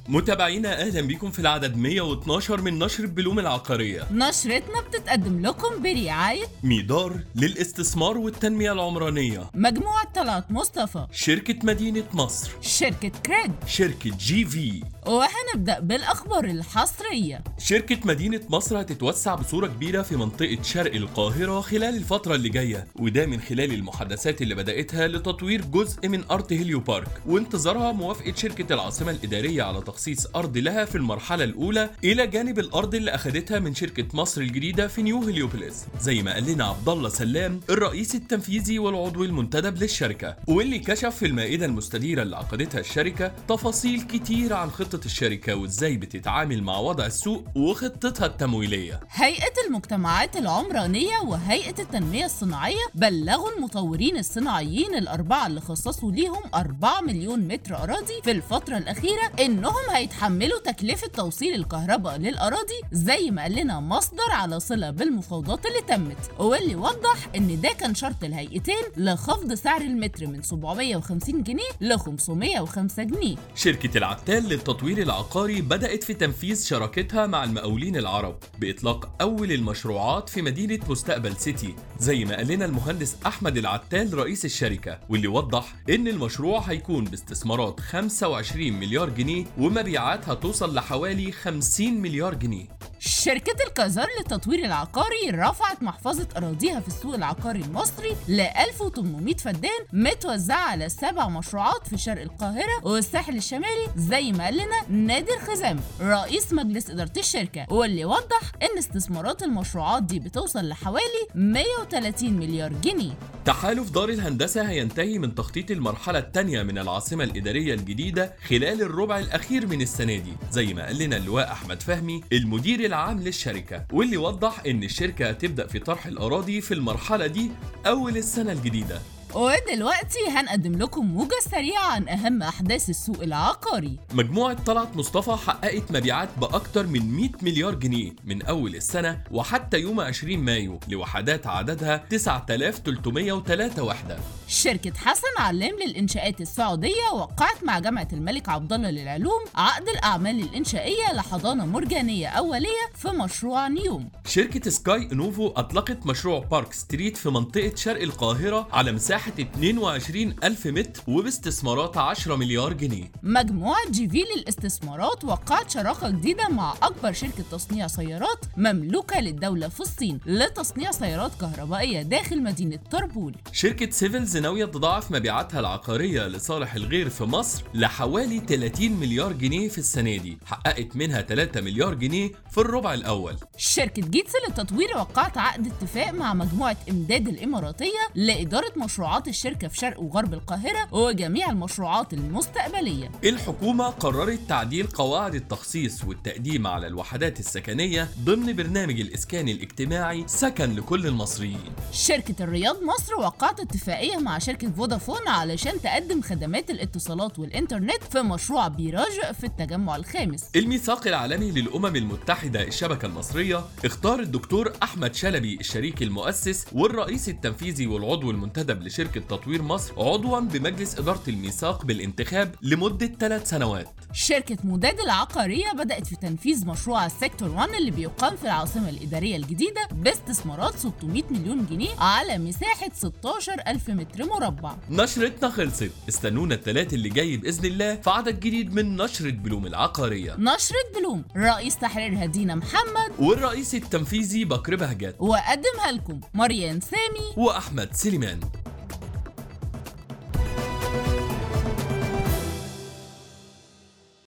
متابعينا اهلا بيكم في العدد 112 من نشر بلوم العقاريه نشرتنا بتتقدم لكم برعاية ميدار للاستثمار والتنميه العمرانيه مجموعة طلعت مصطفى شركه مدينه مصر شركة كريج شركه جي في وهنبدأ بالأخبار الحصرية شركة مدينة مصر هتتوسع بصورة كبيرة في منطقة شرق القاهرة خلال الفترة اللي جاية وده من خلال المحادثات اللي بدأتها لتطوير جزء من أرض هيليو بارك وانتظارها موافقة شركة العاصمة الإدارية على تخصيص أرض لها في المرحلة الأولى إلى جانب الأرض اللي أخدتها من شركة مصر الجديدة في نيو هيليوبوليس زي ما قال لنا عبد الله سلام الرئيس التنفيذي والعضو المنتدب للشركة واللي كشف في المائدة المستديرة اللي عقدتها الشركة تفاصيل كتير عن خطة الشركة وإزاي بتتعامل مع وضع السوق وخطتها التمويلية هيئة المجتمعات العمرانية وهيئة التنمية الصناعية بلغوا المطورين الصناعيين الأربعة اللي خصصوا ليهم 4 مليون متر أراضي في الفترة الأخيرة إنهم هيتحملوا تكلفة توصيل الكهرباء للأراضي زي ما قال لنا مصدر على صلة بالمفاوضات اللي تمت واللي وضح إن ده كان شرط الهيئتين لخفض سعر المتر من 750 جنيه ل 505 جنيه شركة العتال للتطوير العقاري بدأت في تنفيذ شراكتها مع المقاولين العرب بإطلاق أول المشروعات في مدينة مستقبل سيتي زي ما قال لنا المهندس أحمد العتال رئيس الشركة واللي وضح إن المشروع هيكون باستثمارات 25 مليار جنيه ومبيعات هتوصل لحوالي 50 مليار جنيه شركة الكازار للتطوير العقاري رفعت محفظة أراضيها في السوق العقاري المصري ل 1800 فدان متوزعة على سبع مشروعات في شرق القاهرة والساحل الشمالي زي ما قال لنا نادر خزام رئيس مجلس إدارة الشركة واللي وضح إن استثمارات المشروعات دي بتوصل لحوالي 130 مليار جنيه تحالف دار الهندسة هينتهي من تخطيط المرحلة الثانية من العاصمة الإدارية الجديدة خلال الربع الأخير من السنة دي زي ما قال لنا اللواء أحمد فهمي المدير العام للشركة واللي وضح إن الشركة هتبدأ في طرح الأراضي في المرحلة دي أول السنة الجديدة ودلوقتي هنقدم لكم موجة سريعة عن أهم أحداث السوق العقاري مجموعة طلعت مصطفى حققت مبيعات بأكتر من 100 مليار جنيه من أول السنة وحتى يوم 20 مايو لوحدات عددها 9303 وحدة شركة حسن علام للإنشاءات السعودية وقعت مع جامعة الملك عبد الله للعلوم عقد الأعمال الإنشائية لحضانة مرجانية أولية في مشروع نيوم شركة سكاي انوفو أطلقت مشروع بارك ستريت في منطقة شرق القاهرة على مساحة 22 ألف متر وباستثمارات 10 مليار جنيه مجموعة جي في للاستثمارات وقعت شراكة جديدة مع أكبر شركة تصنيع سيارات مملوكة للدولة في الصين لتصنيع سيارات كهربائية داخل مدينة طربول شركة سيفلز ناوية تضاعف مبيعاتها العقارية لصالح الغير في مصر لحوالي 30 مليار جنيه في السنة دي حققت منها 3 مليار جنيه في الربع الأول شركة جيتس للتطوير وقعت عقد اتفاق مع مجموعة إمداد الإماراتية لإدارة مشروعات الشركة في شرق وغرب القاهرة وجميع المشروعات المستقبلية الحكومة قررت تعديل قواعد التخصيص والتقديم على الوحدات السكنية ضمن برنامج الإسكان الاجتماعي سكن لكل المصريين شركة الرياض مصر وقعت اتفاقية مع شركة فودافون علشان تقدم خدمات الاتصالات والإنترنت في مشروع بيراج في التجمع الخامس الميثاق العالمي للأمم المتحدة الشبكة المصرية اختار الدكتور أحمد شلبي الشريك المؤسس والرئيس التنفيذي والعضو المنتدب لشركة تطوير مصر عضوا بمجلس إدارة الميثاق بالانتخاب لمدة ثلاث سنوات شركة موداد العقارية بدأت في تنفيذ مشروع السيكتور 1 اللي بيقام في العاصمة الإدارية الجديدة باستثمارات 600 مليون جنيه على مساحة 16 ألف متر مربع نشرتنا خلصت استنونا الثلاث اللي جاي بإذن الله في عدد جديد من نشرة بلوم العقارية نشرة بلوم رئيس تحرير هدينا محمد والرئيس التنفيذي بكر بهجت وقدمها لكم مريان سامي وأحمد سليمان